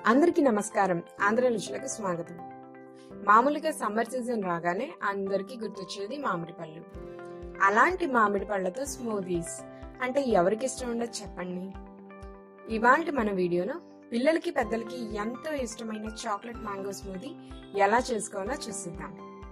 అందరికీ నమస్కారం ఆంధ్ర రుచులకు స్వాగతం మామూలుగా సమ్మర్ సీజన్ రాగానే అందరికీ గుర్తొచ్చేది మామిడి పళ్ళు అలాంటి మామిడి పళ్ళతో స్మూదీస్ అంటే ఎవరికి ఇష్టం ఉండదు చెప్పండి ఇవాళ మన వీడియోలో పిల్లలకి పెద్దలకి ఎంతో ఇష్టమైన చాక్లెట్ మ్యాంగో స్మూదీ ఎలా చేసుకోవాలో చూసిద్దాం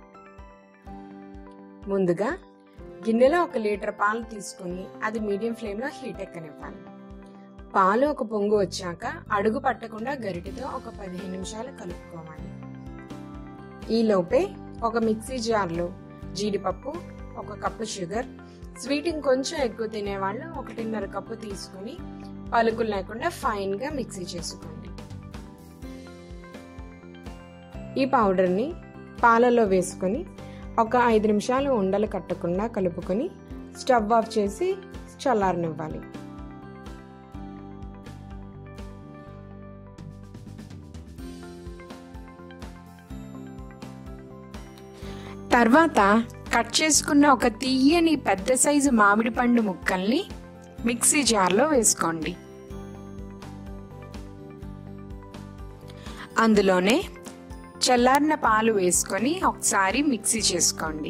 ముందుగా గిన్నెలో ఒక లీటర్ పాలు తీసుకుని అది మీడియం ఫ్లేమ్లో హీట్ ఎక్కనివ్వాలి పాలు ఒక పొంగు వచ్చాక అడుగు పట్టకుండా గరిటెతో ఒక పదిహేను నిమిషాలు కలుపుకోవాలి ఈ లోపే ఒక మిక్సీ జార్లో జీడిపప్పు ఒక కప్పు షుగర్ స్వీట్ ఇంకొంచెం ఎక్కువ తినేవాళ్ళు ఒకటిన్నర కప్పు తీసుకుని పలుకులు లేకుండా ఫైన్గా మిక్సీ చేసుకోండి ఈ పౌడర్ని పాలలో వేసుకొని ఒక ఐదు నిమిషాలు ఉండలు కట్టకుండా కలుపుకొని స్టవ్ ఆఫ్ చేసి చల్లారనివ్వాలి తర్వాత కట్ చేసుకున్న ఒక తీయని పెద్ద సైజు మామిడి పండు ముక్కల్ని మిక్సీ జార్లో వేసుకోండి అందులోనే చల్లారిన పాలు వేసుకొని ఒకసారి మిక్సీ చేసుకోండి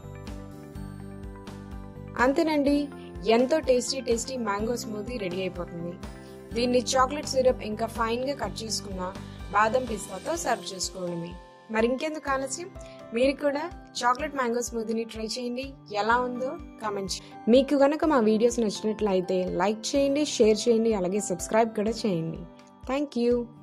అంతేనండి ఎంతో tasty tasty mango smoothie ready అయిపోతుంది దీన్ని చాక్లెట్ సిరప్ ఇంకా ఫైన్గా కట్ చేసుకున్న బాదం పిస్తాతో సర్వ్ చేసుకోవడమే మరి ఇంకెందుకు ఆలస్యం మీరు కూడా చాక్లెట్ మ్యాంగో స్మూదీని ట్రై చేయండి ఎలా ఉందో కామెంట్ మీకు కనుక మా వీడియోస్ నచ్చినట్లయితే లైక్ చేయండి షేర్ చేయండి అలాగే సబ్స్క్రైబ్ కూడా చేయండి థ్యాంక్ యూ